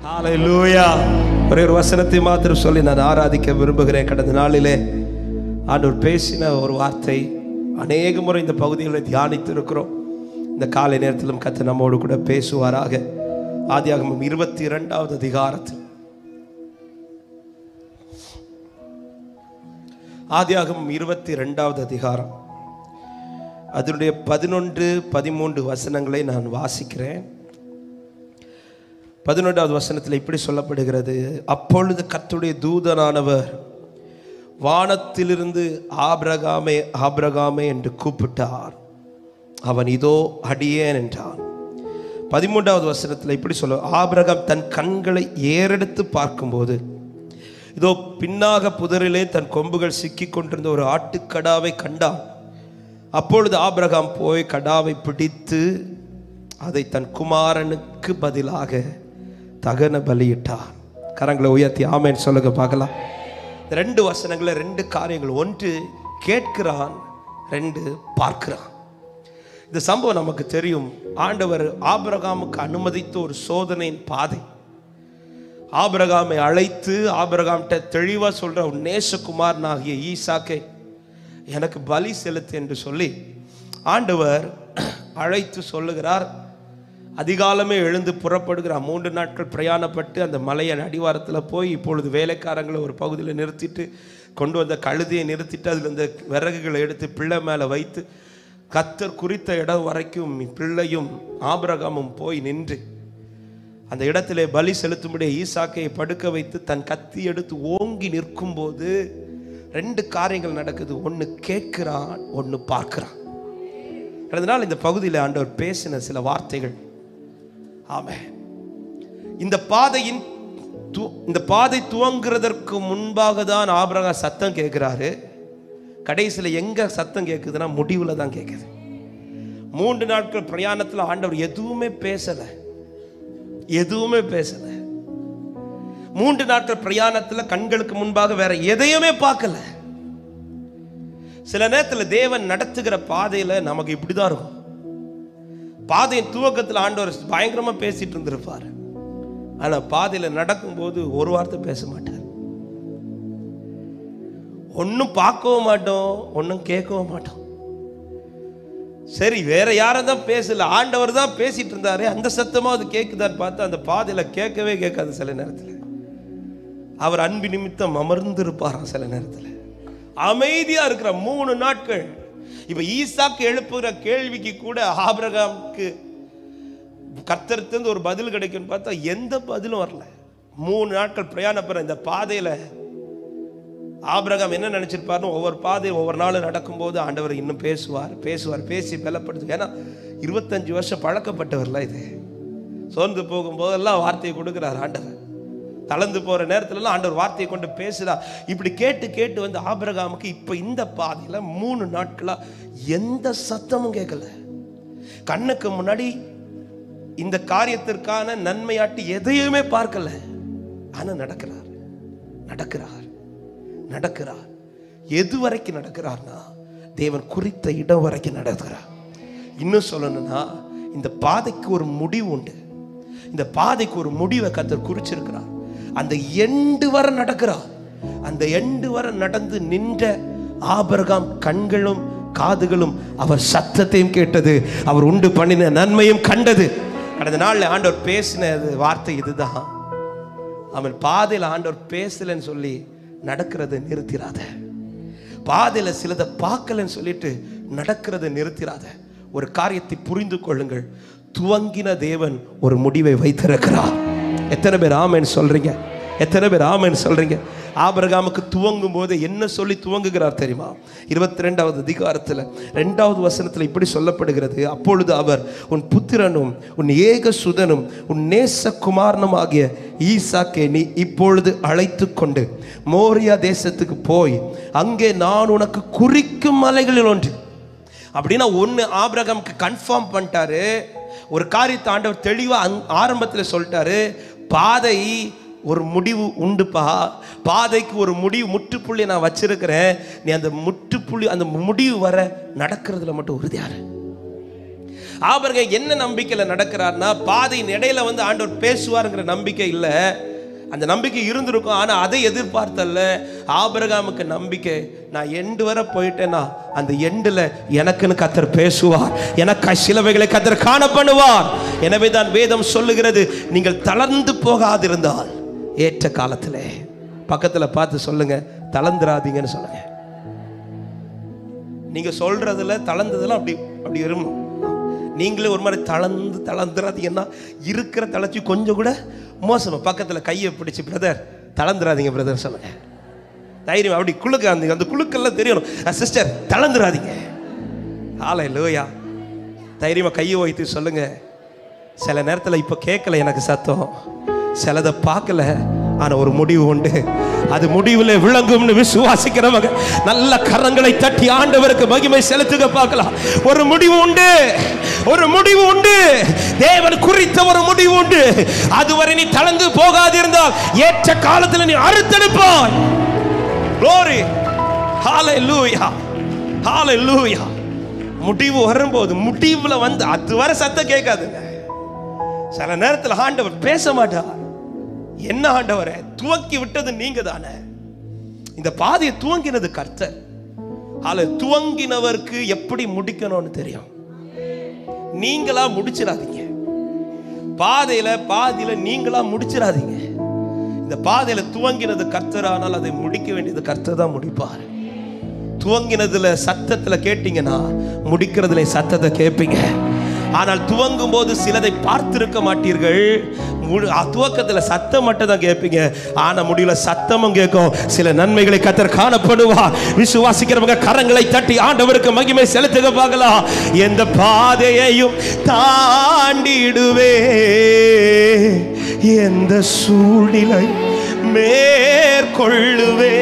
ஹalleluya ஒரே ஒரு வசனத்தை மாத்திரம் சொல்லி நான் ஆராதிக்க விரும்புகிறேன் கடந்த நாளிலே ஆண்டவர் பேசின ஒரு வார்த்தை அநேக முறை இந்த பகுதிகளில் தியானித்து இருக்கிறோம் இந்த காலை நேரத்திலும் கத்து நம்மோடு கூட பேசுவாராக ஆதியாகமம் இருபத்தி இரண்டாவது அதிகாரத்தில் ஆதியாகமம் இருபத்தி ரெண்டாவது அதிகாரம் அதனுடைய பதினொன்று பதிமூன்று வசனங்களை நான் வாசிக்கிறேன் பதினொன்றாவது வசனத்தில் இப்படி சொல்லப்படுகிறது அப்பொழுது கர்த்தருடைய தூதனானவர் வானத்திலிருந்து ஆபிரகாமே ஆபிரகாமே என்று கூப்பிட்டார் அவன் இதோ அடியேன் என்றான் பதிமூன்றாவது வசனத்தில் இப்படி சொல்ல ஆபிரகாம் தன் கண்களை ஏறெடுத்து பார்க்கும்போது இதோ பின்னாக புதரிலே தன் கொம்புகள் சிக்கிக் கொண்டிருந்த ஒரு ஆட்டுக்கடாவை கண்டான் அப்பொழுது ஆபிரகாம் போய் கடாவை பிடித்து அதை தன் குமாரனுக்கு பதிலாக தகன பலியிட்டான் கரங்களை உயர்த்தி ஆமேன்னு சொல்லுங்க பார்க்கலாம் இந்த ரெண்டு வசனங்கள ரெண்டு காரியங்கள் ஒன்று கேட்கிறான் ரெண்டு பார்க்கிறான் இந்த சம்பவம் நமக்கு தெரியும் ஆண்டவர் ஆபிரகாமுக்கு அனுமதித்த ஒரு சோதனையின் பாதை ஆபிரகாமை அழைத்து ஆபிரகாம்கிட்ட தெளிவா சொல்ற ஒரு நேசகுமாரனாகிய ஈசாக்கை எனக்கு பலி செலுத்து என்று சொல்லி ஆண்டவர் அழைத்து சொல்லுகிறார் அதிகாலமே எழுந்து புறப்படுகிறார் மூன்று நாட்கள் பிரயாணப்பட்டு அந்த மலையின் அடிவாரத்தில் போய் இப்பொழுது வேலைக்காரங்களை ஒரு பகுதியில் நிறுத்திட்டு கொண்டு வந்த கழுதையை நிறுத்திட்டு அதில் இந்த விறகுகளை எடுத்து பிள்ளை மேலே வைத்து கத்தர் குறித்த இடம் வரைக்கும் பிள்ளையும் ஆபிரகாமும் போய் நின்று அந்த இடத்திலே பலி செலுத்தும்படி ஈசாக்கையை படுக்க வைத்து தன் கத்தி எடுத்து ஓங்கி நிற்கும் போது ரெண்டு காரியங்கள் நடக்குது ஒன்று கேட்கிறான் ஒன்று பார்க்கிறான் அதனால் இந்த பகுதியில் ஆண்டவர் பேசின சில வார்த்தைகள் ஆமே இந்த பாதையின் து- இந்த பாதை துவங்குறதற்கு முன்பாக தான் ஆபிரகா சத்தம் கேட்கிறாரு கடைசியில் எங்க சத்தம் கேட்குதுன்னா முடிவில் தான் கேட்குது மூன்று நாட்கள் பிரயாணத்தில் ஆண்டவர் எதுவுமே பேசலை எதுவுமே பேசல மூன்று நாட்கள் பிரயாணத்துல கண்களுக்கு முன்பாக வேற எதையுமே பார்க்கல சில நேரத்துல தேவன் நடத்துகிற பாதையில நமக்கு இப்படிதான் இருக்கும் பாதையின் துவக்கத்தில் ஆண்டவர் பயங்கரமா பேசிட்டு இருந்திருப்பாரு ஆனா பாதையில நடக்கும்போது ஒரு வார்த்தை பேச மாட்டார் ஒன்றும் பார்க்கவும் மாட்டோம் ஒன்றும் கேட்கவும் மாட்டோம் சரி வேற யாரும் தான் பேசல ஆண்டவர் தான் பேசிட்டு இருந்தாரு அந்த சத்தமா அது கேட்குதான்னு பார்த்தா அந்த பாதையில கேட்கவே கேட்காது சில நேரத்தில் அவர் அன்பு நிமித்தம் அமர்ந்து இருப்பாராம் சில நேரத்தில் அமைதியா இருக்கிற மூணு நாட்கள் இப்ப ஈசாக்கு எழுப்புகிற கேள்விக்கு கூட ஆபிரகாமுக்கு கர்த்தர்த்திருந்து ஒரு பதில் கிடைக்கும்னு பார்த்தா எந்த பதிலும் வரல மூணு நாட்கள் பிரயாணப்படுற இந்த பாதையில ஆபிரகாம் என்ன நினைச்சிருப்பாருன்னு ஒவ்வொரு பாதை ஒவ்வொரு நாளும் நடக்கும்போது ஆண்டவர் இன்னும் பேசுவார் பேசுவார் பேசி பலப்படுத்து ஏன்னா இருபத்தஞ்சு வருஷம் பழக்கப்பட்டவர்ல இது சோர்ந்து போகும்போதெல்லாம் வார்த்தையை கொடுக்குறார் ஆண்டவர் தளர்ந்து போற நேரத்துலலாம் ஆண்டவர் வார்த்தையை கொண்டு பேசுறா இப்படி கேட்டு கேட்டு வந்து ஆபிரகாமுக்கு இப்ப இந்த பாதையில மூணு நாட்களா எந்த சத்தமும் கேட்கல கண்ணுக்கு முன்னாடி இந்த காரியத்திற்கான நன்மையாட்டி எதையுமே பார்க்கல ஆனா நடக்கிறார் நடக்கிறார் நடக்கிறார் எது வரைக்கும் நடக்கிறார்னா தேவன் குறித்த இடம் வரைக்கும் நடக்கிறார் இன்னும் சொல்லணும்னா இந்த பாதைக்கு ஒரு முடிவு உண்டு இந்த பாதைக்கு ஒரு முடிவை கத்தர் குறிச்சிருக்கிறார் அந்த எண்டு வரை நடக்கிறார் அந்த எண்டு வரை நடந்து நின்ற ஆபரகாம் கண்களும் காதுகளும் அவர் சத்தத்தையும் கேட்டது அவர் உண்டு பண்ணின நன்மையும் கண்டது கடந்த நாள்ல ஆண்டவர் பேசினது வார்த்தை இதுதான் அவன் பாதையில் ஆண்டவர் பேசலைன்னு சொல்லி நடக்கிறத நிறுத்திராத பாதையில சிலதை பார்க்கலன்னு சொல்லிட்டு நடக்கிறத நிறுத்திராத ஒரு காரியத்தை புரிந்து கொள்ளுங்கள் துவங்கின தேவன் ஒரு முடிவை வைத்திருக்கிறார் எத்தனை பேர் ஆமென்னு சொல்றீங்க எத்தனை பேர் ஆமென்னு சொல்றீங்க ஆபிரகாமுக்கு துவங்கும் போது என்ன சொல்லி துவங்குகிறார் தெரியுமா இருபத்தி ரெண்டாவது அதிகாரத்தில் ரெண்டாவது வசனத்தில் இப்படி சொல்லப்படுகிறது அப்பொழுது அவர் உன் புத்திரனும் உன் ஏக சுதனும் உன் நேச குமாரனும் ஆகிய ஈசாக்கை நீ இப்பொழுது அழைத்து கொண்டு மோரியா தேசத்துக்கு போய் அங்கே நான் உனக்கு குறிக்கும் மலைகளில் ஒன்று அப்படின்னா ஒன்று ஆபிரகாமுக்கு கன்ஃபார்ம் பண்ணிட்டாரு ஒரு காரியத்தை ஆண்டவர் தெளிவாக அங் ஆரம்பத்தில் சொல்லிட்டாரு பாதை ஒரு முடிவு உண்டுப்பா பாதைக்கு ஒரு முடிவு முற்றுப்புள்ளி நான் வச்சிருக்கிறேன் நீ அந்த முற்றுப்புள்ளி அந்த முடிவு வர நடக்கிறதுல மட்டும் உறுதியாரு ஆபரகம் என்ன நம்பிக்கையில் நடக்கிறார்னா பாதையின் இடையில வந்து ஆண்டவர் பேசுவாருங்கிற நம்பிக்கை இல்லை அந்த நம்பிக்கை இருந்திருக்கும் ஆனால் அதை எதிர்பார்த்தல்ல ஆபிரகாமுக்கு நம்பிக்கை நான் எண்டு வரை போயிட்டேன்னா அந்த எண்டில் எனக்குன்னு கத்தர் பேசுவார் எனக்கு சிலவைகளை கத்தர் காண பண்ணுவார் எனவே தான் வேதம் சொல்லுகிறது நீங்கள் தளர்ந்து போகாதிருந்தால் ஏற்ற காலத்தில் பக்கத்தில் பார்த்து சொல்லுங்க தளர்ந்துராதீங்கன்னு சொல்லுங்க நீங்க சொல்றதுல தளர்ந்ததெல்லாம் அப்படி அப்படி இருக்கும் நீங்களே ஒரு மாதிரி தளர்ந்து தளர்ந்துறாதீங்கன்னா இருக்கிற தளர்ச்சி கொஞ்சம் கூட மோசமா பக்கத்துல கையை பிடிச்சு பிரதர் தளர்ந்துராதீங்க பிரதர் சொல்லுங்க தைரியம் அப்படி குழுக்க அந்த அந்த குழுக்கெல்லாம் தெரியணும் சிஸ்டர் தளர்ந்துராதீங்க ஆலை லோயா தைரியமா கையை வைத்து சொல்லுங்க சில நேரத்தில் இப்போ கேட்கல எனக்கு சத்தம் சிலதை பார்க்கல ஆனா ஒரு முடிவு உண்டு அது முடிவில் விளங்கும்னு விசுவாசிக்கிறவங்க நல்ல கரங்களை தட்டி ஆண்டவருக்கு மகிமை செலுத்துக பார்க்கலாம் ஒரு முடிவு உண்டு ஒரு முடிவு உண்டு தேவன் குறித்த ஒரு முடிவு உண்டு அதுவரை நீ தளர்ந்து போகாதிருந்தால் ஏற்ற காலத்தில் நீ அறுத்தெடுப்பாய் glory hallelujah hallelujah முடிவு வரும்போது முடிவுல வந்து அதுவரை சத்தம் கேட்காதுங்க சில நேரத்தில் ஆண்டவர் பேச மாட்டார் என்ன ஆண்டவரே துவக்கி விட்டது நீங்க தானே இந்த பாதையை துவங்கினது கர்த்தர் ஆல துவங்கினவருக்கு எப்படி முடிக்கணும்னு தெரியும் நீங்களா முடிச்சிடாதீங்க பாதையில பாதியில நீங்களா முடிச்சிடாதீங்க இந்த பாதையில துவங்கினது கர்த்தர் ஆனால் அதை முடிக்க வேண்டியது கர்த்தர் தான் முடிப்பார் துவங்கினதுல சத்தத்துல கேட்டீங்கன்னா முடிக்கிறதுல சத்தத்தை கேட்பீங்க ஆனால் துவங்கும் போது சிலதை பார்த்திருக்க மாட்டீர்கள் முழு- அ, துவக்கத்துல சத்தம் மட்டும் தான் கேட்பீங்க ஆனா முடியல சத்தமும் கேட்கும் சில நன்மைகளை கத்தர் காணப்படுவார் விசுவாசிக்கிறவங்க கரங்களை தட்டி ஆண்டவருக்கு மகிமை செலுத்துக பார்க்கலாம் எந்த பாதையையும் தாண்டிடுவே எந்த சூழ்நிலை மேற்கொள்ளுவே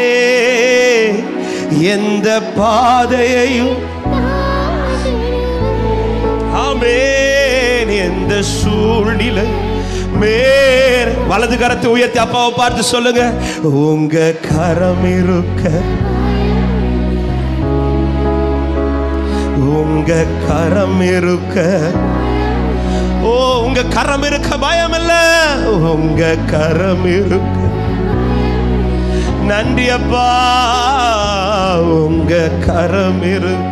எந்த பாதையையும் ஆமென் எந்த சூழ்நிலை மேர் வலது கரத்தை உயர்த்தி அப்பாவை பார்த்து சொல்லுங்க உங்க கரம் இருக்க உங்க கரம் இருக்க ஓ உங்க கரம் இருக்க பயம் இல்ல உங்க கரம் இருக்க நன்றி அப்பா உங்க கரம் இருக்க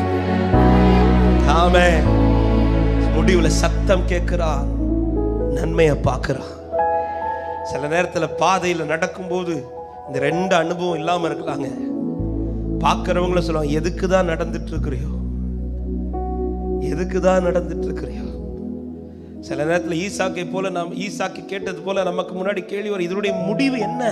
ஆமே முடிவுல சத்தம் கேட்கிறான் நன்மையை பார்க்கிறான் சில நேரத்துல பாதையில நடக்கும்போது இந்த ரெண்டு அனுபவம் இல்லாம இருக்கலாங்க பார்க்கறவங்கள சொல்லுவாங்க எதுக்கு தான் நடந்துட்டு இருக்கிறியோ எதுக்கு தான் நடந்துட்டு இருக்கிறியோ சில நேரத்துல ஈசாக்கை போல நாம் ஈசாக்கு கேட்டது போல நமக்கு முன்னாடி கேள்வி வரும் இதனுடைய முடிவு என்ன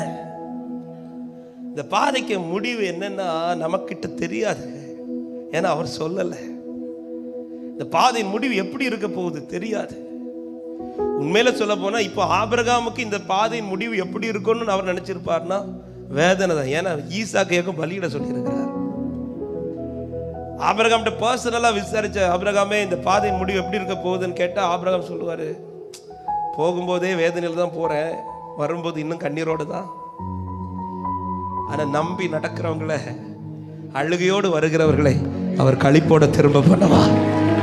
இந்த பாதைக்கு முடிவு என்னன்னா நமக்கிட்ட தெரியாது ஏன்னா அவர் சொல்லலை இந்த பாதையின் முடிவு எப்படி இருக்க போகுது தெரியாது உண்மையில சொல்ல போனா இப்போ ஆபிரகாமுக்கு இந்த பாதையின் முடிவு எப்படி இருக்கும்னு அவர் நினைச்சிருப்பார்னா வேதனை தான் ஏன்னா ஈசா கேட்கும் பலியிட சொல்லியிருக்கிறார் ஆபிரகாம்கிட்ட பர்சனலா விசாரிச்ச ஆபிரகாமே இந்த பாதையின் முடிவு எப்படி இருக்க போகுதுன்னு கேட்டா ஆபிரகாம் சொல்லுவாரு போகும்போதே வேதனையில் தான் போறேன் வரும்போது இன்னும் கண்ணீரோடு தான் ஆனா நம்பி நடக்கிறவங்கள அழுகையோடு வருகிறவர்களை அவர் களிப்போட திரும்ப பண்ணுவார்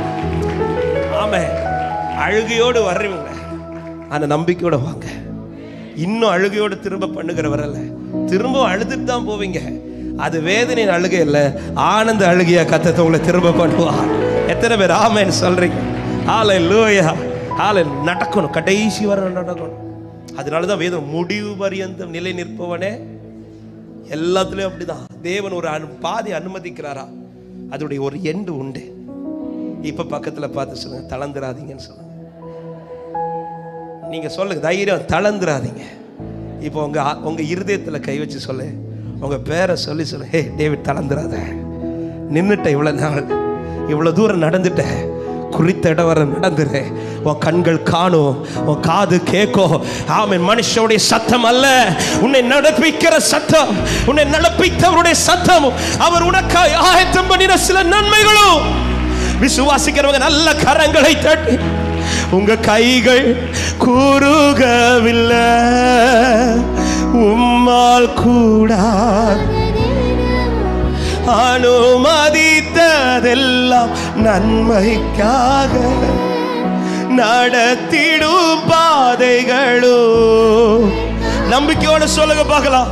ஆமே அழுகையோடு வர்றவங்க ஆனா நம்பிக்கையோட வாங்க இன்னும் அழுகையோடு திரும்ப பண்ணுகிறவர் அல்ல திரும்ப அழுதுட்டு தான் போவீங்க அது வேதனையின் அழுகை இல்ல ஆனந்த அழுகையா கத்தத்தை உங்களை திரும்ப பண்ணுவார் எத்தனை பேர் ஆமேன்னு சொல்றீங்க ஆலை லூயா ஆலை நடக்கணும் கடைசி வரை நடக்கணும் அதனால தான் வேதம் முடிவு பரியந்தம் நிலை நிற்பவனே எல்லாத்துலயும் அப்படிதான் தேவன் ஒரு அனு பாதி அனுமதிக்கிறாரா அதோடைய ஒரு எண்டு உண்டு இப்ப பக்கத்துல பார்த்து சொல்லுங்க தளர்ந்துராதீங்கன்னு சொல்லுங்க நீங்க சொல்லுங்க தைரியம் தளர்ந்துராதீங்க இப்போ உங்க ஆ- உங்க இருதயத்துல கை வச்சு சொல்லு உங்க பேரை சொல்லி சொல்லு ஹே டேவிட் தளர்ந்துராத நின்னுட்ட இவ்வளவு நாள் இவ்வளவு தூரம் நடந்துட்ட குறித்த இடம் வர நடந்துரு உன் கண்கள் காணும் உன் காது கேட்கும் ஆமென் மனுஷனுடைய சத்தம் அல்ல உன்னை நடப்பிக்கிற சத்தம் உன்னை நடப்பித்தவருடைய சத்தம் அவர் உனக்காய் ஆயத்தம் பண்ணின சில நன்மைகளும் விசுவாசிக்கிறவங்க நல்ல கரங்களை தட்டி உங்க கைகள் கூறுகவில்லை உம்மால் கூடா அனுமதித்ததெல்லாம் நன்மைக்காக நடத்திடும் பாதைகளோ நம்பிக்கையோட சொல்லுங்க பார்க்கலாம்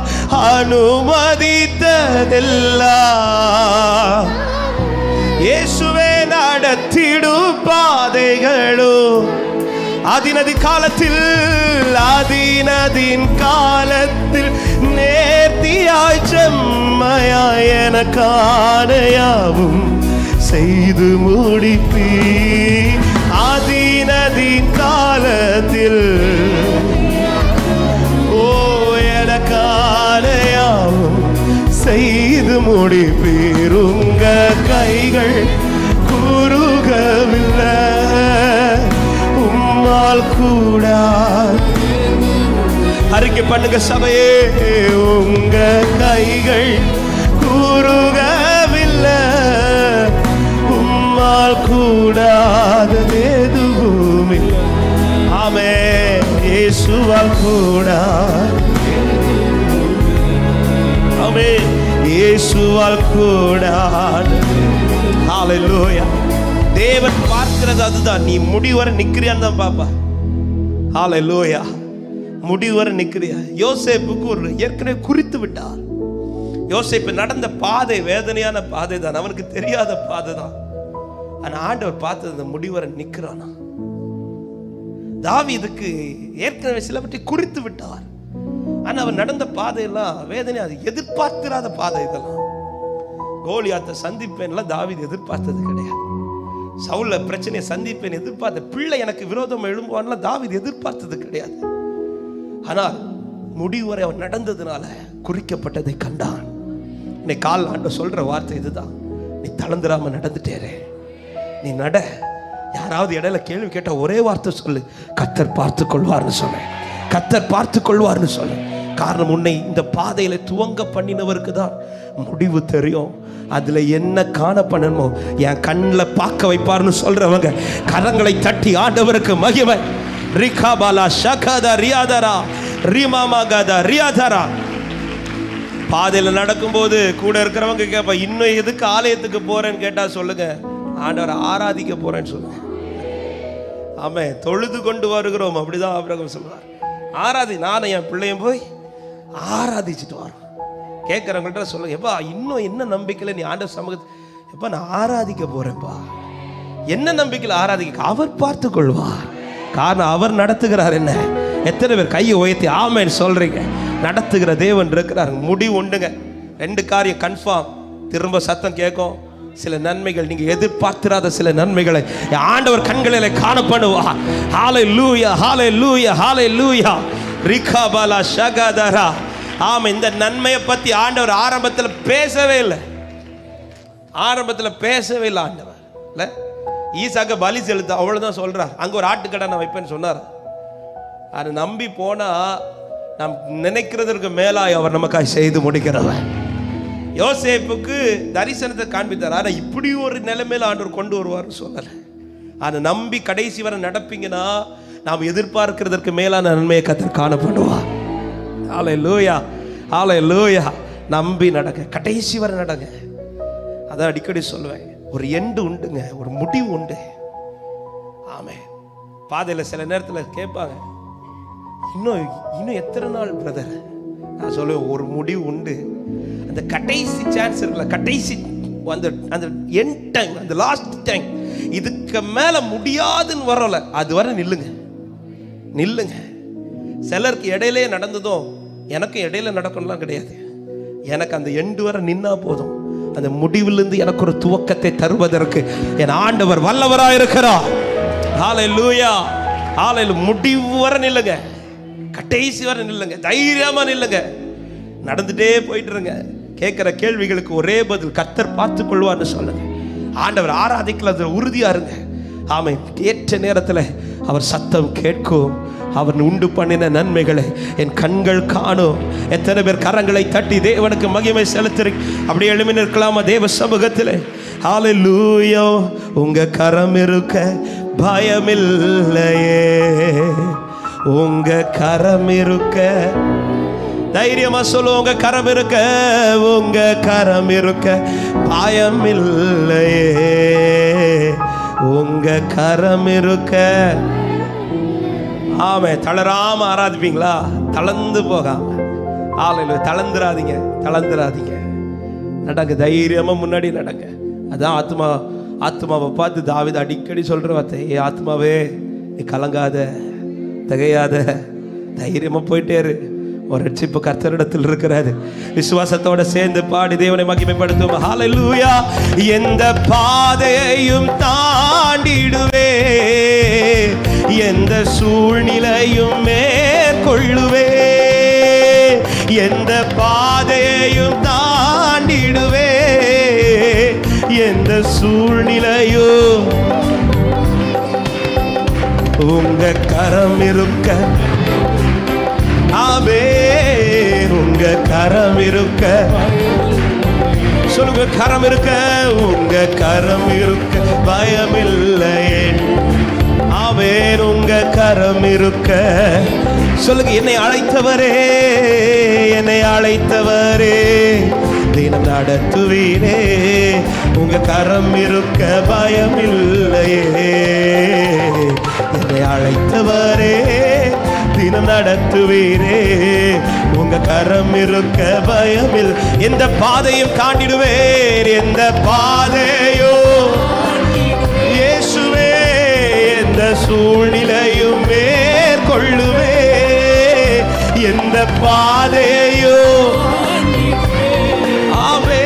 அனுமதித்ததெல்லாம் இயேசுவே நடத்திடும் பாதைகளோ அதினதி காலத்தில் அதினதின் காலத்தில் நேர்த்தியாய் செம்மையாய் எனக்கானையாவும் செய்து முடிப்பீ அதினதின் காலத்தில் ஓ எனக்கானையாவும் செய்து முடிப்பீருங்க கைகள் குறுகவில்லை உம்மால் கூட அறிக்கை பண்ணுங்க சபையே உங்க கைகள் கூறுகவில்லை உம்மால் கூடாதது எதுவுமே ஆமே இயேசுவால் கூடா ஆமே இயேசுவால் கூடாது ஹalleluya தேவன் பார்க்கிறது அதுதான் நீ முடிவரை நிக்கிறியான்னு தான் பாப்பா ஹalleluya முடிவரை நிக்கிறியா யோசேப்புக்கு ஒரு ஏற்கனவே குறித்து விட்டார் யோசேப்பு நடந்த பாதை வேதனையான பாதை தான் அவனுக்கு தெரியாத பாதை தான் ஆனா ஆண்டவர் பார்த்தது அந்த முடிவரை நிக்கிறானா தாவீதுக்கு ஏற்கனவே சிலவற்றை குறித்து விட்டார் ஆனா அவன் நடந்த பாதையெல்லாம் வேதனை அது எதிர்பார்த்திராத பாதை இதெல்லாம் கோலியாத்தை சந்திப்பேன்லாம் தாவீது எதிர்பார்த்தது கிடையாது சவுல பிரச்சனையை சந்திப்பேன் எதிர்பார்த்த பிள்ளை எனக்கு விரோதம் எழும்புவான்லாம் தாவீது எதிர்பார்த்தது கிடையாது ஆனால் முடிவரை அவன் நடந்ததுனால குறிக்கப்பட்டதை கண்டான் இன்னைக்கு கால் ஆண்ட சொல்ற வார்த்தை இதுதான் நீ தளர்ந்துராம நடந்துட்டேரே நீ நட யாராவது இடையில கேள்வி கேட்டா ஒரே வார்த்தை சொல்லு கத்தர் பார்த்து கொள்வார்னு சொல்லு கத்தர் பார்த்து கொள்வார்னு சொல்லு காரணம் உன்னை இந்த பாதையில துவங்க பண்ணினவருக்கு தான் முடிவு தெரியும் அதுல என்ன காண பண்ணணுமோ என் கண்ணில் பார்க்க வைப்பார்னு சொல்றவங்க கரங்களை தட்டி ஆண்டவருக்கு மகிமை ரிகாபாலா ஷகதா ரியாதரா ரிமாமாகதா ரியாதரா பாதையில் நடக்கும்போது கூட இருக்கிறவங்க கேட்பா இன்னும் எதுக்கு ஆலயத்துக்கு போறேன்னு கேட்டா சொல்லுங்க ஆண்டவரை ஆராதிக்க போறேன்னு சொல்லுங்க ஆமே தொழுது கொண்டு வருகிறோம் அப்படிதான் ஆபிரகம் சொல்லுவார் ஆராதி நானும் என் பிள்ளையும் போய் ஆராதிச்சுட்டு வரோம் கேட்குறவங்கள்ட்ட சொல்லுங்க எப்பா இன்னும் என்ன நம்பிக்கையில் நீ ஆண்டவர் சமூகத்தை எப்பா நான் ஆராதிக்க போறேன்ப்பா என்ன நம்பிக்கையில் ஆராதிக்க அவர் பார்த்து கொள்வார் காரணம் அவர் நடத்துகிறார் என்ன எத்தனை பேர் கையை உயர்த்தி ஆமேன்னு சொல்றீங்க நடத்துகிற தேவன் இருக்கிறார் முடிவு உண்டுங்க ரெண்டு காரியம் கன்ஃபார்ம் திரும்ப சத்தம் கேட்கும் சில நன்மைகள் நீங்க எதிர்பார்த்திராத சில நன்மைகளை என் ஆண்டவர் கண்களில் காணப்படுவா ஹாலை லூயா ஹாலை லூயா ஹாலை லூயா ரிகா பாலா ஷகதரா ஆமா இந்த நன்மையை பத்தி ஆண்டவர் ஆரம்பத்தில் பேசவே இல்லை ஆரம்பத்தில் பேசவே இல்லை ஆண்டவர் இல்லை ஈசாக்க பலி செலுத்த அவ்வளவுதான் சொல்றார் அங்க ஒரு ஆட்டுக்கடை நான் வைப்பேன்னு சொன்னார் அதை நம்பி போனா நாம் நினைக்கிறதற்கு மேலாய் அவர் நமக்காய் செய்து முடிக்கிறவர் யோசேப்புக்கு தரிசனத்தை காண்பித்தார் ஆனா இப்படி ஒரு நிலைமையில ஆண்டவர் கொண்டு வருவார்னு சொல்லலை அதை நம்பி கடைசி வரை நடப்பீங்கன்னா நாம் எதிர்பார்க்கிறதற்கு மேலான நன்மையை கத்தர் காணப்படுவா ஆலை லூயா ஆலை லூயா நம்பி நடங்க கடைசி வரை நடங்க அதான் அடிக்கடி சொல்லுவேன் ஒரு எண்டு உண்டுங்க ஒரு முடிவு உண்டு ஆமே பாதையில் சில நேரத்தில் கேட்பாங்க இன்னும் இன்னும் எத்தனை நாள் பிரதர் நான் சொல்லுவேன் ஒரு முடிவு உண்டு அந்த கடைசி சான்ஸ் இருக்குல்ல கடைசி அந்த அந்த என் டைம் அந்த லாஸ்ட் டைம் இதுக்கு மேல முடியாதுன்னு வரல அது வரை நில்லுங்க நில்லுங்க சிலருக்கு இடையிலே நடந்ததும் எனக்கும் இடையில நடக்கணும்லாம் கிடையாது எனக்கு அந்த எண்டு வரை நின்னா போதும் அந்த முடிவிலிருந்து எனக்கு ஒரு துவக்கத்தை தருவதற்கு என் ஆண்டவர் வல்லவராக இருக்கிறார் ஹalleluya ஹalleluya முடிவு வரை நில்லுங்க கடைசி வரை நில்லுங்க தைரியமா நில்லுங்க நடந்துட்டே போயிட்டு இருங்க கேட்கிற கேள்விகளுக்கு ஒரே பதில் கர்த்தர் பார்த்து கொள்வார்னு சொல்லுங்க ஆண்டவர் ஆராதிக்கல அதுல உறுதியா இருங்க ஆமை ஏற்ற நேரத்தில் அவர் சத்தம் கேட்கும் அவர் உண்டு பண்ணின நன்மைகளை என் கண்கள் காணும் எத்தனை பேர் கரங்களை தட்டி தேவனுக்கு மகிமை செலுத்துறீங்க அப்படியே எழுமி நிற்கலாமா தேவ சமூகத்தில் ஹalleluya உங்க கரம் இருக்க பயமில்லையே உங்க கரம் இருக்க தைரியமா சொல்லுவோம் உங்க கரம் இருக்க உங்க கரம் இருக்க பயம் இல்லையே உங்க கரம் இருக்க ஆமே தளராம ஆராதிப்பீங்களா தளர்ந்து போகாம ஆலையில் தளர்ந்துராதீங்க தளர்ந்துராதீங்க நடங்க தைரியமா முன்னாடி நடங்க அதான் ஆத்மா ஆத்மாவை பார்த்து தாவித அடிக்கடி சொல்ற வார்த்தை ஏ ஆத்மாவே நீ கலங்காத திகையாத தைரியமா போயிட்டே இரு ஒரு ரட்சிப்பு கர்த்தரிடத்தில் இருக்கிறது விசுவாசத்தோட சேர்ந்து பாடி தேவனை மகிமைப்படுத்தும் ஹalleluya எந்த பாதையையும் தாண்டிடுவே எந்த சூழ்நிலையும் மேற்கொள்ளுவே எந்த பாதையையும் தாண்டிடுவே எந்த சூழ்நிலையும் உங்க கரம் இருக்க ஆமே உங்க கரம் இருக்க சொல்லுங்க கரம் இருக்க உங்க கரம் இருக்க பயமில்லையே ஆவேன் உங்க கரம் இருக்க சொல்லுங்க என்னை அழைத்தவரே என்னை அழைத்தவரே தினம் நடத்துவீரே உங்க கரம் இருக்க பயமில்லையே என்னை அழைத்தவரே தினம் நடத்துவீரே உங்க கரம் இருக்க பயமில் எந்த பாதையும் தாண்டிடுவேன் எந்த பாதையோ இயேசுவே எந்த சூழ்நிலையும் மேற்கொள்ளுவே எந்த பாதையோ ஆவே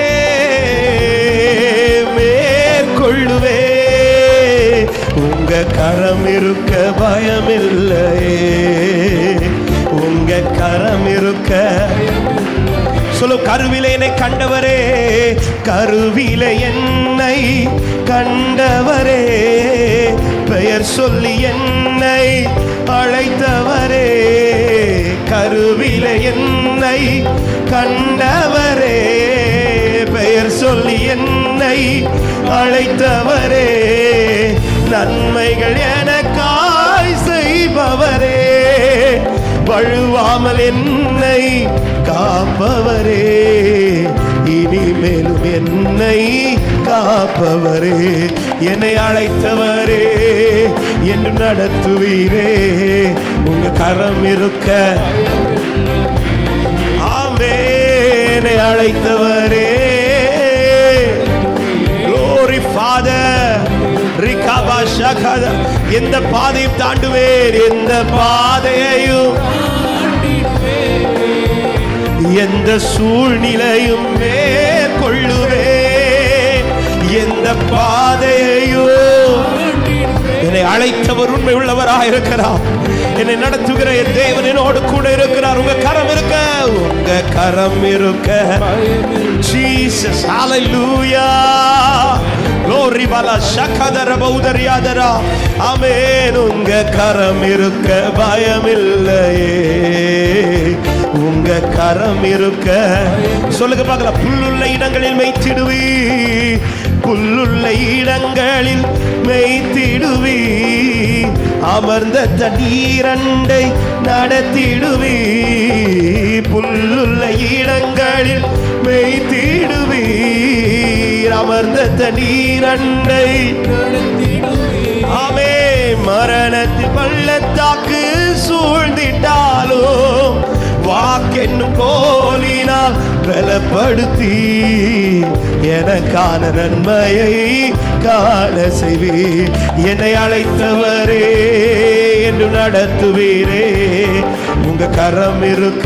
மேற்கொள்ளுவே உங்க கரம் இருக்க பயமில்லையே உங்க கரம் இருக்க சொல்லு கருவிலே என்னை கண்டவரே கருவிலே என்னை கண்டவரே பெயர் சொல்லி என்னை அழைத்தவரே கருவிலே என்னை கண்டவரே பெயர் சொல்லி என்னை அழைத்தவரே நன்மைகள் எனக்காய் செய்பவரே வழுவாமல் என்னை காப்பவரே இனிமேலும் என்னை காப்பவரே என்னை அழைத்தவரே என்று நடத்துவீரே உங்க கரம் இருக்க ஆமேனை அழைத்தவரே Glory Father ரிகாபா ஷகத எந்த பாதையும் தாண்டுவேன் எந்த பாதையையும் எந்த சூழ்நிலையும் மேற்கொள்ளுவே எந்த பாதையையும் என்னை அழைத்தவர் உண்மை உள்ளவராக இருக்கிறார் என்னை நடத்துகிற என் தேவன் என்னோடு கூட இருக்கிறார் உங்க கரம் இருக்க உங்க கரம் இருக்க ஜீசஸ் ஹalleluya glory bala shakadara பௌதரியாதரா ஆமென் உங்க கரம் இருக்க பயமில்லையே உங்க கரம் இருக்க சொல்லுங்க பார்க்கலாம் புல்லுள்ள இடங்களில் மெய்த்திடுவி புல்லுள்ள இடங்களில் மெய்த்திடுவி அமர்ந்த தண்ணீரண்டை நடத்திடுவி புல்லுள்ள இடங்களில் மெய்த்திடுவி அமர்ந்த தண்ணீரண்டை ஆமே மரணத்தின் பள்ளத்தாக்கு சூழ்ந்திட்டாலும் வாக்கென்னும் கோலினால் பலப்படுத்தி எனக்கான நன்மையை காண செய்வி என்னை அழைத்தவரே என்று நடத்துவீரே உங்க கரம் இருக்க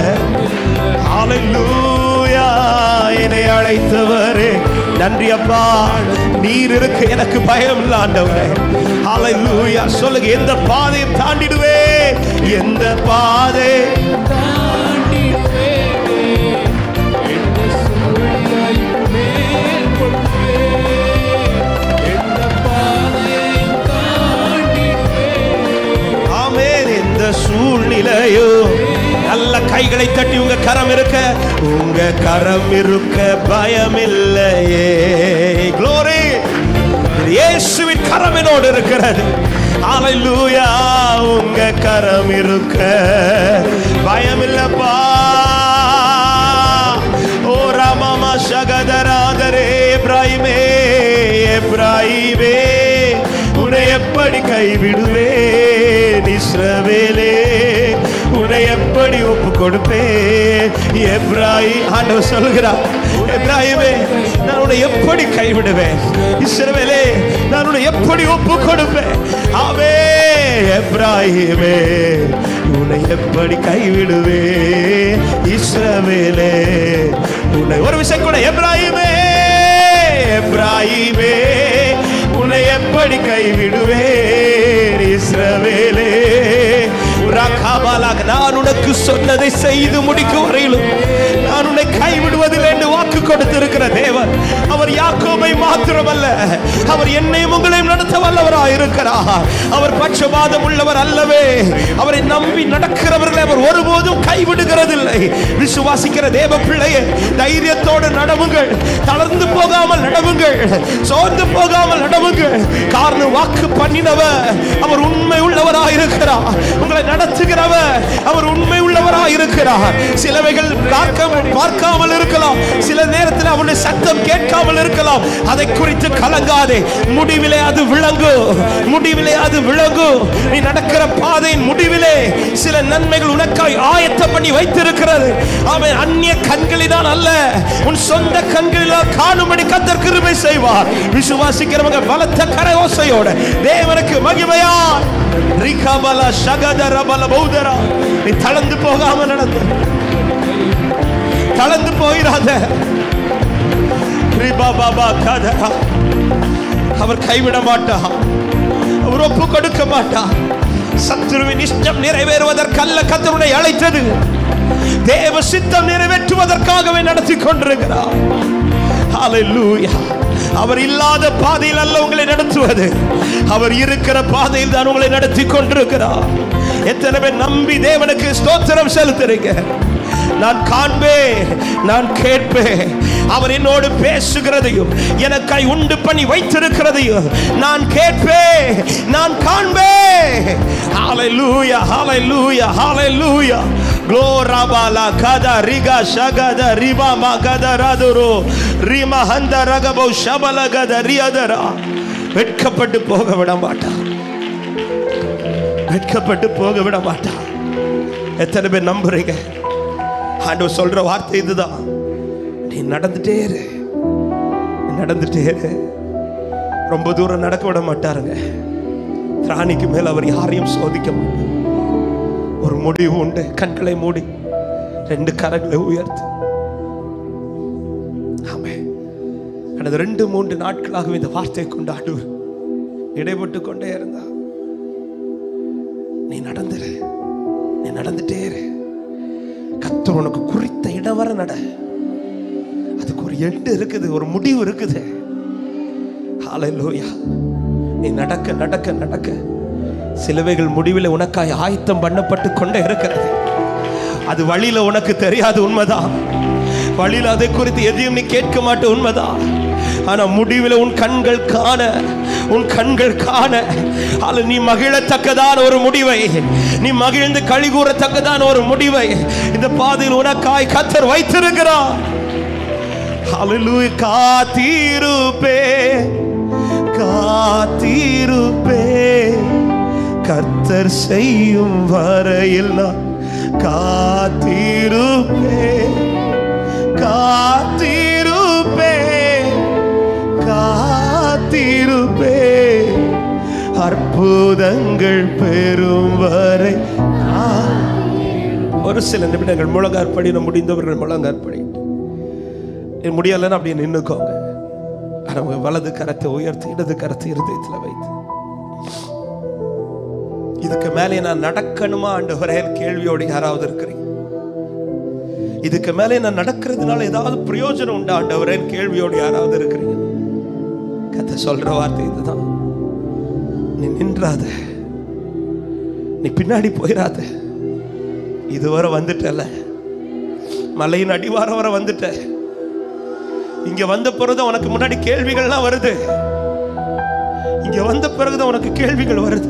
ஹalleluya என்னை அழைத்தவரே நன்றி அப்பா நீர் இருக்க எனக்கு பயம் இல்ல ஆண்டவரே ஹalleluya சொல்லுங்க எந்த பாதையும் தாண்டிடுவே எந்த பாதை ஆமென் எந்த சூழ்நிலையோ நல்ல கைகளை தட்டி உங்க கரம் இருக்க உங்க கரம் இருக்க பயமில்லையே க்ளோரி இயேசுவின் கரம் என்னோடு இருக்கிறது ஹalleluya உங்க கரம் இருக்க பயமில்லப்பா ஓ ராமமா சகதராதரே இப்ராஹிமே இப்ராஹிமே எப்படி கைவிடுவேன் இஸ்ரவேலே உன்னை எப்படி ஒப்பு கொடுப்பேன் எப்ராஹி ஆண்டவர் சொல்கிறார் எப்ராஹிமே நான் உன்னை எப்படி கைவிடுவேன் இஸ்ரவேலே நான் உன்னை எப்படி ஒப்பு கொடுப்பேன் ஆவே எப்ராஹிமே உன்னை எப்படி கைவிடுவேன் இஸ்ரவேலே உன்னை ஒரு விஷயம் கூட எப்ராஹிமே எப்ராஹிமே உன்னை எப்படி கைவிடுவேன் இஸ்ரவேலே ரகாபாலாக நான் உனக்கு சொன்னதை செய்து முடிக்கும் வரையிலும் நான் உன்னை கைவிடுவதில்லை என்று வாக்கு கொடுத்திருக்கிற தேவன் அவர் யாக்கோபை மாத்திரமல்ல அவர் என்னையும் உங்களையும் நடத்த வல்லவராய் இருக்கிறார் அவர் பட்சபாதம் உள்ளவர் அல்லவே அவரை நம்பி நடக்கிறவர்களை அவர் ஒருபோதும் கைவிடுகிறதில்லை விசுவாசிக்கிற தேவ பிள்ளையே தைரியத்தோடு நடவுங்கள் தளர்ந்து போகாமல் நடவுங்கள் சோர்ந்து போகாமல் நடவுங்கள் காரணம் வாக்கு பண்ணினவர் அவர் உண்மை உள்ளவராயிருக்கிறார் உங்களை நடத்துகிறவர் அவர் உண்மை உள்ளவராயிருக்கிறார் சிலவைகள் பார்க்க பார்க்காமல் இருக்கலாம் சில நேரத்தில் அவருடைய சத்தம் கேட்காமல் இருக்கலாம் அதை குறித்து கலங்காதே முடிவிலே அது விளங்கும் முடிவிலே அது விளங்கும் நீ நடக்கிற பாதையின் முடிவிலே சில நன்மைகள் உனக்காய் ஆயத்தம் பண்ணி வைத்திருக்கிறது அவன் அந்நிய கண்களினால் அல்ல உன் சொந்த கண்களினால் காணும்படி கத்தர் கிருபை செய்வார் விசுவாசிக்கிறவங்க பலத்த கரயோசையோட தேவனுக்கு மகிமையா ரிகபல சகதர பல பௌதரா நீ தளர்ந்து போகாம நடந்து தளர்ந்து போயிடாத ரிபா பாபா கதரா அவர் கைவிட மாட்டார் அவர் ஒப்பு கொடுக்க மாட்டார் சத்துருவின் இஷ்டம் நிறைவேறுவதற்கல்ல கத்தருனை அழைத்தது தேவ சித்தம் நிறைவேற்றுவதற்காகவே நடத்தி கொண்டிருக்கிறார் ஹalleluya அவர் இல்லாத பாதையில் அல்ல உங்களை நடத்துவது அவர் இருக்கிற பாதையில் தான் உங்களை நடத்தி கொண்டிருக்கிறார் எத்தனை பேர் நம்பி தேவனுக்கு ஸ்தோத்திரம் செலுத்துறீங்க நான் காண்பேன் நான் கேட்பேன் அவர் என்னோடு பேசுகிறதையும் எனக்காய் உண்டு பண்ணி வைத்திருக்கிறதையும் நான் கேட்பேன் நான் காண்பேன் ஹalleluya hallelujah hallelujah Glorabala kada riga shagada riba magada raduru rima handa ragabo shabala gada riadara வெட்கப்பட்டு போக விட மாட்டான் வெட்கப்பட்டு போக விட மாட்டான் எத்தனை பேர் நம்புறீங்க ஆண்டவர் சொல்ற வார்த்தை இதுதான் நீ நடந்துட்டே இரு நீ நடந்துட்டே இரு ரொம்ப தூரம் நடக்க விட மாட்டாருங்க திராணிக்கு மேல் அவர் யாரையும் சோதிக்க மாட்டார் ஒரு முடிவு உண்டு கண்களை மூடி ரெண்டு கரங்களை உயர்த்து ஆமே கடந்த ரெண்டு மூன்று நாட்களாகவே இந்த வார்த்தையை கொண்டு ஆண்டவர் இடைப்பட்டு கொண்டே இருந்தா நீ நடந்துரு நீ நடந்துட்டே இரு கத்தர் உனக்கு குறித்த இடம் வர நட அதுக்கு ஒரு எண்டு இருக்குது ஒரு முடிவு இருக்குது ஹalleluya நீ நடக்க நடக்க நடக்க சிலுவைகள் முடிவில் உனக்காய் ஆயத்தம் பண்ணப்பட்டு கொண்டே இருக்கிறது அது வழியில உனக்கு தெரியாது உண்மைதான் வழியில அதை குறித்து எதையும் நீ கேட்க மாட்ட உண்மைதான் ஆனா முடிவில் உன் கண்கள் காண உன் கண்கள் காண அல்ல நீ மகிழத்தக்கதான ஒரு முடிவை நீ மகிழ்ந்து களி கூறத்தக்கதான ஒரு முடிவை இந்த பாதையில் உனக்காய் கத்தர் வைத்திருக்கிறார் ஹalleluya காத்தீருப்பே காத்தீருப்பே கர்த்தர் செய்யும் வரையில் நான் காத்தீருப்பே காத்தீருப்பே காத்தீருப்பே அற்புதங்கள் பெறும் வரை நான் ஒரு சில நிமிடங்கள் முழங்காற்படின முடிந்தவர்கள் முழங்காற்படிட்டு இது முடியலைன்னா அப்படியே நின்னுக்கோங்க ஆனா உங்க வலது கரத்தை உயர்த்தி இடது கரத்தை இருதயத்துல வைத்து இதுக்கு மேலே நான் நடக்கணுமா ஆண்டவரே கேள்வியோடு யாராவது இருக்கிறீங்க இதுக்கு மேலே நான் நடக்கிறதுனால ஏதாவது பிரயோஜனம் உண்டா ஆண்டவரே கேள்வியோடு யாராவது இருக்கிறீங்க கத்த சொல்ற வார்த்தை இதுதான் நீ நின்றாத நீ பின்னாடி போயிடாத இதுவரை வந்துட்டல மலையின் அடிவாரம் வரை வந்துட்ட இங்க வந்த பிறகுதான் உனக்கு முன்னாடி கேள்விகள்லாம் வருது இங்க வந்த பிறகுதான் உனக்கு கேள்விகள் வருது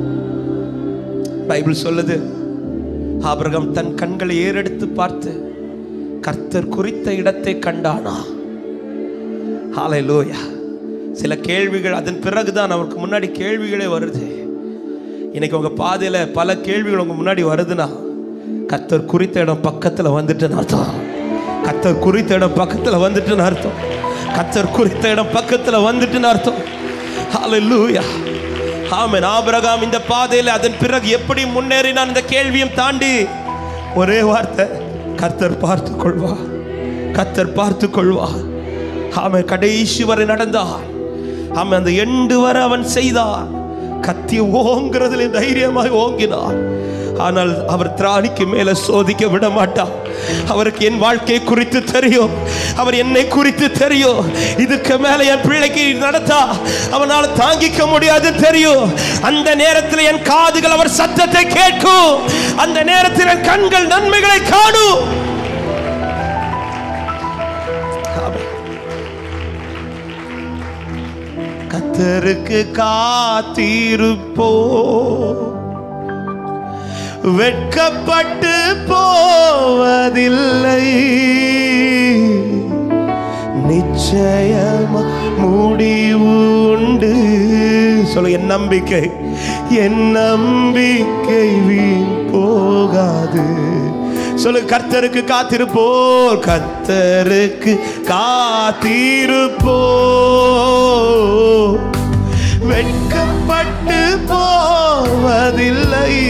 பைபிள் சொல்லுது ஆபிரகாம் தன் கண்களை ஏறெடுத்து பார்த்து கர்த்தர் குறித்த இடத்தை கண்டானா ஹalleluya சில கேள்விகள் அதன் பிறகுதான் அவருக்கு முன்னாடி கேள்விகளே வருது இன்னைக்கு உங்க பாதையில பல கேள்விகள் உங்க முன்னாடி வருதுன்னா கத்தர் குறித்த இடம் பக்கத்துல வந்துட்டுன்னு அர்த்தம் கத்தர் குறித்த இடம் பக்கத்துல வந்துட்டுன்னு அர்த்தம் கத்தர் குறித்த இடம் பக்கத்துல வந்துட்டுன்னு அர்த்தம் ஹalleluya ஆமென் ஆபிரகாம் இந்த பாதையில அதன் பிறகு எப்படி முன்னேறினான் இந்த கேள்வியும் தாண்டி ஒரே வார்த்தை கர்த்தர் பார்த்து கொள்வா கர்த்தர் பார்த்து கொள்வா ஆமென் கடைசி வரை நடந்தார் ஆமென் அந்த எண்டு வரை அவன் செய்தார் கத்தி ஓங்கிறதுல தைரியமாய் ஓங்கினார் ஆனால் அவர் திராணிக்கு மேல சோதிக்க விட மாட்டார் அவருக்கு என் வாழ்க்கை குறித்து தெரியும் அவர் என்னை குறித்து தெரியும் இதுக்கு மேல என் பிள்ளைக்கு நடத்தா அவனால் தாங்கிக்க முடியாது தெரியும் அந்த நேரத்தில் என் காதுகள் அவர் சத்தத்தை கேட்கும் அந்த நேரத்தில் என் கண்கள் நன்மைகளை காணும் ஆமென். கத்தருக்கு காத்திருப்போ வெட்கப்பட்டு போவதில்லை நிச்சயமா முடிவு உண்டு சொல்ல என் நம்பிக்கை என் நம்பிக்கை வீண் போகாது சொல்லு கர்த்தருக்கு காத்திருப்போர் கர்த்தருக்கு காத்திருப்போ வெட்கப்பட்டு போவதில்லை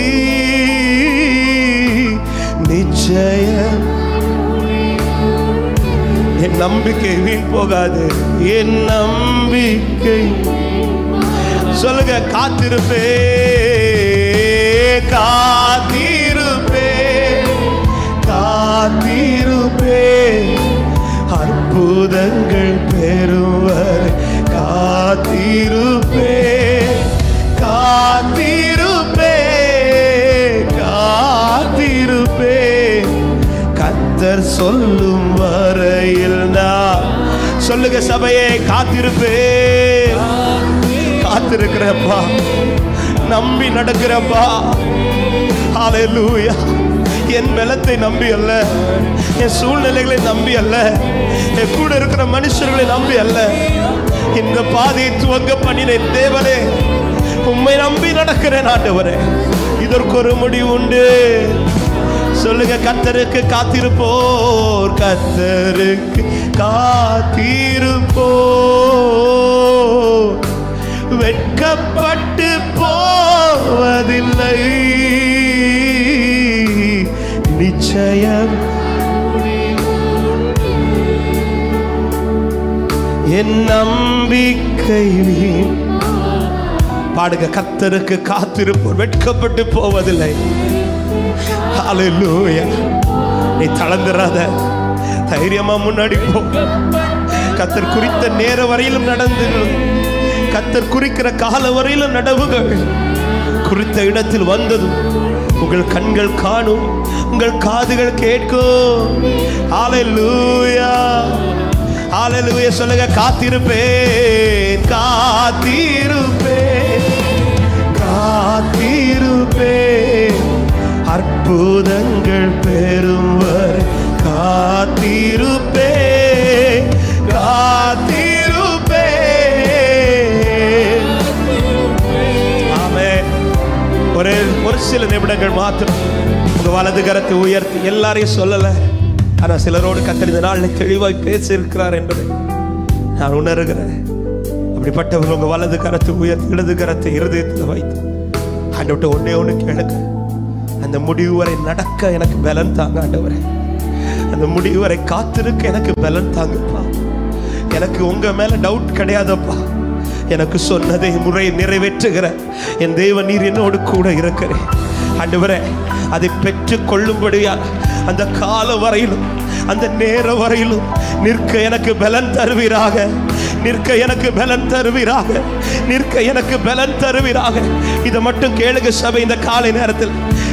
நிச்சயம் என் நம்பிக்கை வீண் போகாது என் நம்பிக்கை சொல்லுங்க காத்திருப்பே காத்திருப்பே காத்திருப்பே அற்புதங்கள் பெறுவர் காத்திருப்பே காத்திருப்பே காத்திருப்பே கத்தர் சொல்லும் வரையில் நான் சொல்லுங்க சபையே காத்திருப்பே காத்திருக்கிறப்பா நம்பி நடக்கிறப்பா ஹalleluya என் பலத்தை நம்பி அல்ல என் சூழ்நிலைகளை நம்பி அல்ல என் கூட இருக்கிற மனுஷர்களை நம்பி அல்ல இந்த பாதையை துவங்க பண்ணின என் தேவனே உம்மை நம்பி நடக்கிறேன் ஆண்டவரே இதற்கு ஒரு முடிவு உண்டு சொல்லுங்க கத்தருக்கு காத்திருப்போர் கத்தருக்கு காத்திருப்போர் வெட்கப்பட்டு போவதில்லை நிச்சயம் என் நம்பிக்கை வீண் பாடுங்க கத்தருக்கு காத்திருப்போர் வெட்கப்பட்டு போவதில்லை ஹalleluya நீ தளர்ந்துராத தைரியமா முன்னாடி போ கத்தர் குறித்த நேர வரையிலும் நடந்து கத்தர் குறிக்கிற கால வரையிலும் நடவுகள் குறித்த இடத்தில் வந்ததும் உங்கள் கண்கள் காணும் உங்கள் காதுகள் கேட்கும் ஹalleluya ஹalleluya சொல்லுங்க காத்திருப்பேன் காத்திருப்பேன் காத்திருப்பேன் அற்புதங்கள் பெறுவர் காத்திருப்பே காத்திருப்பே ஆமே ஒரு ஒரு சில நிமிடங்கள் மாத்திரம் உங்க வலது கரத்தை உயர்த்தி எல்லாரையும் சொல்லல ஆனா சிலரோடு கத்தர் இந்த நாளில் தெளிவாய் பேசியிருக்கிறார் என்பதை நான் உணர்கிறேன் அப்படிப்பட்டவங்க உங்க வலது கரத்தை உயர்த்தி இடது கரத்தை இருதயத்தில் வைத்து ஆண்டவட்ட ஒன்னே ஒன்று கேளுங்க அந்த முடிவு வரை நடக்க எனக்கு பலன் தாங்க ஆண்டவரே அந்த முடிவு வரை காத்திருக்க எனக்கு பலன் தாங்கப்பா எனக்கு உங்க மேல டவுட் கிடையாதப்பா எனக்கு சொன்னதை முறை நிறைவேற்றுகிற என் தேவ நீர் என்னோடு கூட இருக்கிறேன் ஆண்டவரே அதை பெற்று கொள்ளும்படியா அந்த கால வரையிலும் அந்த நேர வரையிலும் நிற்க எனக்கு பலன் தருவீராக நிற்க எனக்கு பலன் தருவீராக நிற்க எனக்கு பலன் தருவீராக இதை மட்டும் கேளுங்க சபை இந்த காலை நேரத்தில்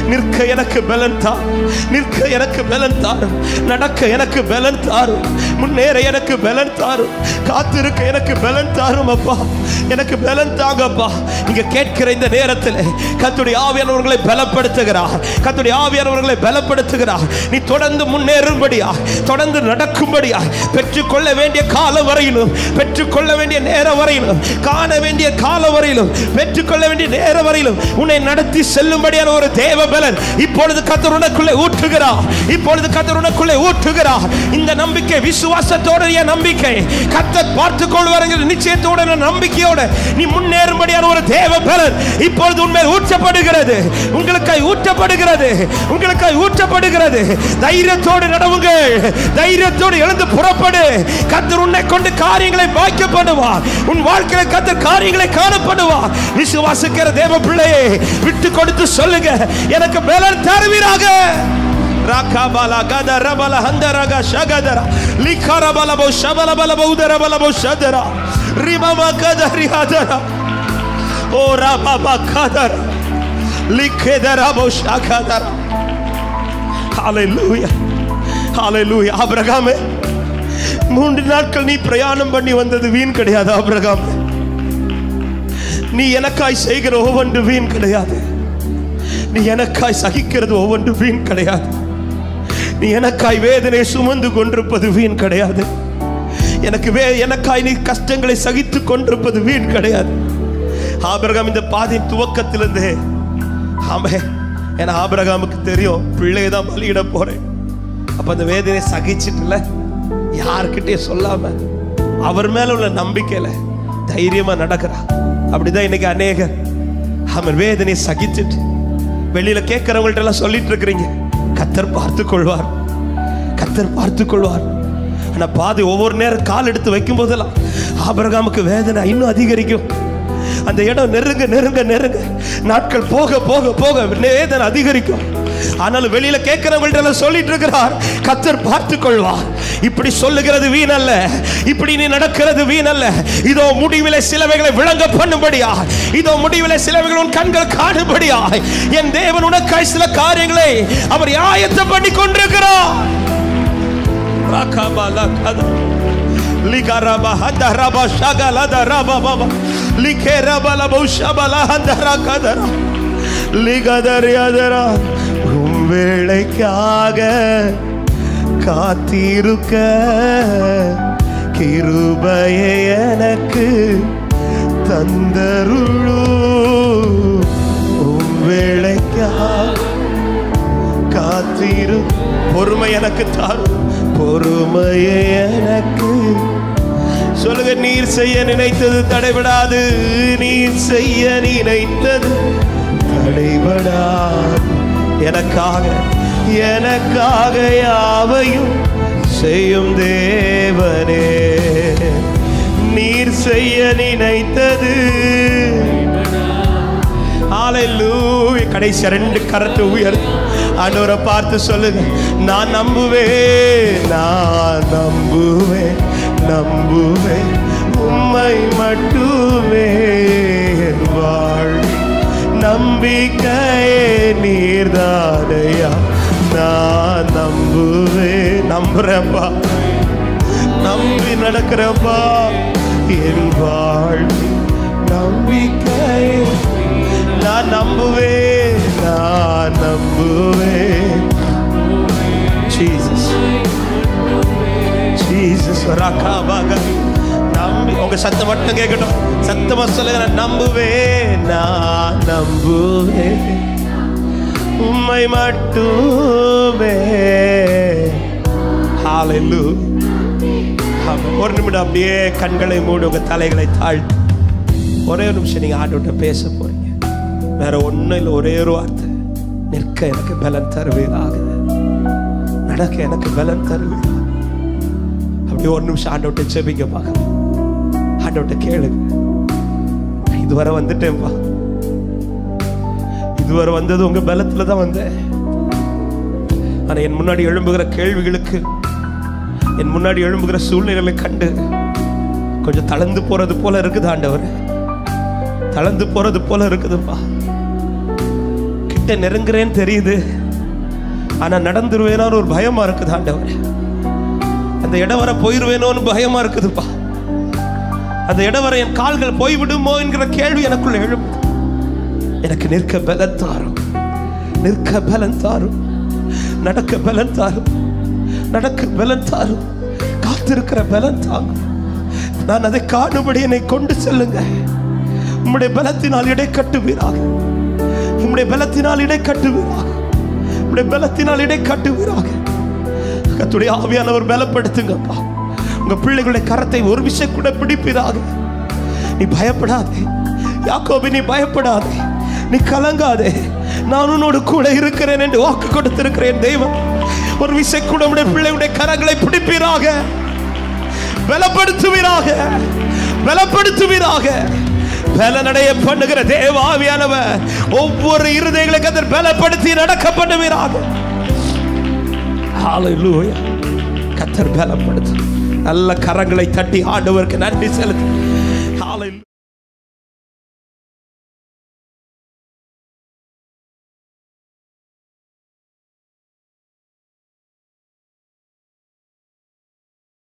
நிற்க எனக்கு பலன் தார் நிற்க எனக்கு பலன் தாரும் நடக்க எனக்கு பலன் தாரும் முன்னேற எனக்கு பலன் தாரும் காத்திருக்க எனக்கு பலன் தாரும் அப்பா எனக்கு பலன் தாங்கப்பா இங்க கேட்கிற இந்த நேரத்தில் கத்துடைய ஆவியானவர்களை பலப்படுத்துகிறார் கத்துடைய ஆவியானவர்களை பலப்படுத்துகிறார் நீ தொடர்ந்து முன்னேறும்படியா தொடர்ந்து நடக்கும்படியா பெற்றுக்கொள்ள வேண்டிய காலம் வரையிலும் பெற்றுக்கொள்ள வேண்டிய நேரம் வரையிலும் காண வேண்டிய காலம் வரையிலும் பெற்றுக்கொள்ள வேண்டிய நேரம் வரையிலும் உன்னை நடத்தி செல்லும்படியான ஒரு தேவ பலன் இப்பொழுது கத்தர் உனக்குள்ளே ஊற்றுகிறார் இப்பொழுது கத்தர் உனக்குள்ளே ஊற்றுகிறார் இந்த நம்பிக்கை விசுவாசத்தோட என் நம்பிக்கை கத்தர் பார்த்துக் கொள்வார் என்கிற நிச்சயத்தோட நம்பிக்கையோட நீ முன்னேறும்படியான ஒரு தேவ பலன் இப்பொழுது உண்மையில் ஊற்றப்படுகிறது உங்களுக்காய் ஊற்றப்படுகிறது உங்களுக்காய் ஊற்றப்படுகிறது தைரியத்தோடு நடவுங்கள் தைரியத்தோடு எழுந்து புறப்படு கத்தர் உன்னை கொண்டு காரியங்களை வாய்க்கப்படுவார் உன் வாழ்க்கையில கத்தர் காரியங்களை காணப்படுவார் விசுவாசிக்கிற தேவ பிள்ளையே விட்டு கொடுத்து சொல்லுங்க எனக்கு பலன் தருவீராக ராகாபாலா கதரபல ஹந்தரக ஷகதர லிகரபல பௌ ஷபல பல பௌதர பல பௌ ஷதர ரிபம கதரி ஹதர ஓ ரபப கதர லிகதர பௌ ஷகதர ஹalleluya ஹalleluya ஆபிரகாமே மூன்று நாட்கள் நீ பிரயாணம் பண்ணி வந்தது வீண் கிடையாது ஆபிரகாம் நீ எனக்காய் செய்கிற ஒவ்வொன்று வீண் கிடையாது நீ எனக்காய் சகிக்கிறது ஒவ்வொன்று வீண் கிடையாது நீ எனக்காய் வேதனை சுமந்து கொண்டிருப்பது வீண் கிடையாது எனக்கு வே எனக்காய் நீ கஷ்டங்களை சகித்து கொண்டிருப்பது வீண் கிடையாது ஆபிரகாம் இந்த பாதையின் துவக்கத்திலிருந்தே ஆமே ஏன்னா ஆபிரகாமுக்கு தெரியும் பிள்ளையை தான் பலியிட போறேன் அப்ப அந்த வேதனை சகிச்சிட்டுல யாருக்கிட்டே சொல்லாம அவர் மேல உள்ள நம்பிக்கையில தைரியமா நடக்கிறா அப்படிதான் இன்னைக்கு அநேகர் அவர் வேதனை சகிச்சுட்டு வெளியில கேட்கிறவங்கள்ட்ட எல்லாம் சொல்லிட்டு இருக்கிறீங்க கத்தர் பார்த்து கொள்வார் கத்தர் பார்த்து கொள்வார் ஆனா பாதி ஒவ்வொரு நேரம் கால் எடுத்து வைக்கும் போதெல்லாம் ஆபிரகாமுக்கு வேதனை இன்னும் அதிகரிக்கும் அந்த இடம் நெருங்க நெருங்க நெருங்க நாட்கள் போக போக போக வேதனை அதிகரிக்கும் ஆனாலும் வெளியில கேட்கிறவங்கள்ட்ட எல்லாம் சொல்லிட்டு இருக்கிறார் கத்தர் பார்த்து கொள்வார் இப்படி சொல்லுகிறது வீணல்ல இப்படி நீ நடக்கிறது வீணல்ல இதோ முடிவிலே சிலவைகளை விளங்க பண்ணும்படியா இதோ முடிவிலே சிலவைகள் உன் கண்கள் காணும்படியா என் தேவன் உனக்காய் சில காரியங்களை அவர் ஆயத்தம் பண்ணி கொண்டிருக்கிறார் ராகாபாலா கதா Ligaraba hadaraba shagala daraba baba. Likeraba la bushabala handara kadara. லிகதறியதரா உம் வேளைக்காக காத்திருக்க கிருபையை எனக்கு தந்தருளு உம் வேளைக்காக காத்திரு பொறுமை எனக்கு தாரும் பொறுமையை எனக்கு சொல்லுங்க நீர் செய்ய நினைத்தது தடைபடாது நீர் செய்ய நினைத்தது தடைபடாது எனக்காக எனக்காக யாவையும் செய்யும் தேவனே நீர் செய்ய நினைத்தது ஹalleluya கடைசி ரெண்டு கரத்தை உயர் ஆண்டவரை பார்த்து சொல்லுங்க நான் நம்புவேன் நான் நம்புவேன் நம்புவேன் உம்மை மட்டுமே என் வாழ்வில் நம்பிக்கையே நீர்தானையா நான் நம்புவேன் நம்புறேன்ப்பா நம்பி நடக்கிறப்பா என் வாழ்வில் நம்பிக்கை நான் நம்புவேன் நான் நம்புவேன் ஜீசஸ் ஜீசஸ் ரகாபாக நம்பி உங்க சத்தம் மட்டும் கேட்கட்டும் சத்தமா சொல்லுங்க நான் நம்புவேன் நான் நம்புவேன் உம்மை மட்டுமே ஹalleluya ஆமென். ஒரு நிமிடம் அப்படியே கண்களை மூடி உங்க தலைகளை தாழ்த்தி ஒரே ஒரு நிமிஷம் நீங்க ஆண்டோட்ட பேச போறீங்க வேற ஒண்ணும் இல்லை ஒரே ஒரு வார்த்தை நிற்க எனக்கு பலன் தருவீராக நடக்க எனக்கு பலன் தருவீராக அப்படியே ஒரு நிமிஷம் ஆண்டோட்ட செபிங்க பார்க்கலாம் ஆண்டோட்ட கேளுங்க இதுவரை வந்துட்டேன்ப்பா இதுவரை வந்தது உங்க பலத்துல தான் வந்தேன் ஆனா என் முன்னாடி எழும்புகிற கேள்விகளுக்கு என் முன்னாடி எழும்புகிற சூழ்நிலைகளை கண்டு கொஞ்சம் தளர்ந்து போறது போல இருக்குது ஆண்டவர் தளர்ந்து போறது போல இருக்குதுப்பா கிட்ட நெருங்குறேன்னு தெரியுது ஆனா நடந்துருவேனான்னு ஒரு பயமா இருக்குது ஆண்டவர் அந்த இடம் வர போயிருவேனோன்னு பயமா இருக்குதுப்பா அந்த இடம் வர என் கால்கள் போய்விடுமோ என்கிற கேள்வி எனக்குள்ள எழும் எனக்கு நிற்க பலன் தாரும் நிற்க பலன் தாரும் நடக்க பலன் தாரும் நடக்க பலன் தாரும் காத்திருக்கிற பலன் தாரும் நான் அதை காணும்படி என்னை கொண்டு செல்லுங்க உம்முடைய பலத்தினால் இடை கட்டுவீராக உம்முடைய பலத்தினால் இடை கட்டுவீராக உம்முடைய பலத்தினால் இடை கட்டுவீராக கத்துடைய ஆவியானவர் பலப்படுத்துங்கப்பா உங்க பிள்ளைகளுடைய கரத்தை ஒரு விஷயம் கூட பிடிப்பீராக நீ பயப்படாதே யாக்கோபி நீ பயப்படாதே நீ கலங்காதே நான் உன்னோடு கூட இருக்கிறேன் என்று வாக்கு கொடுத்திருக்கிறேன் தெய்வம் ஒரு விஷயம் கூட உடைய பிள்ளைகளுடைய கரங்களை பிடிப்பீராக பலப்படுத்துவீராக பலப்படுத்துவீராக பலனடைய பண்ணுகிற தேவாவியானவர் ஒவ்வொரு இருதயங்களை கத்தர் பலப்படுத்தி நடக்க பண்ணுவீராக ஹalleluya கத்தர் பலப்படுத்து நல்ல கரங்களை தட்டி ஆண்டவருக்கு நன்றி செலுத்து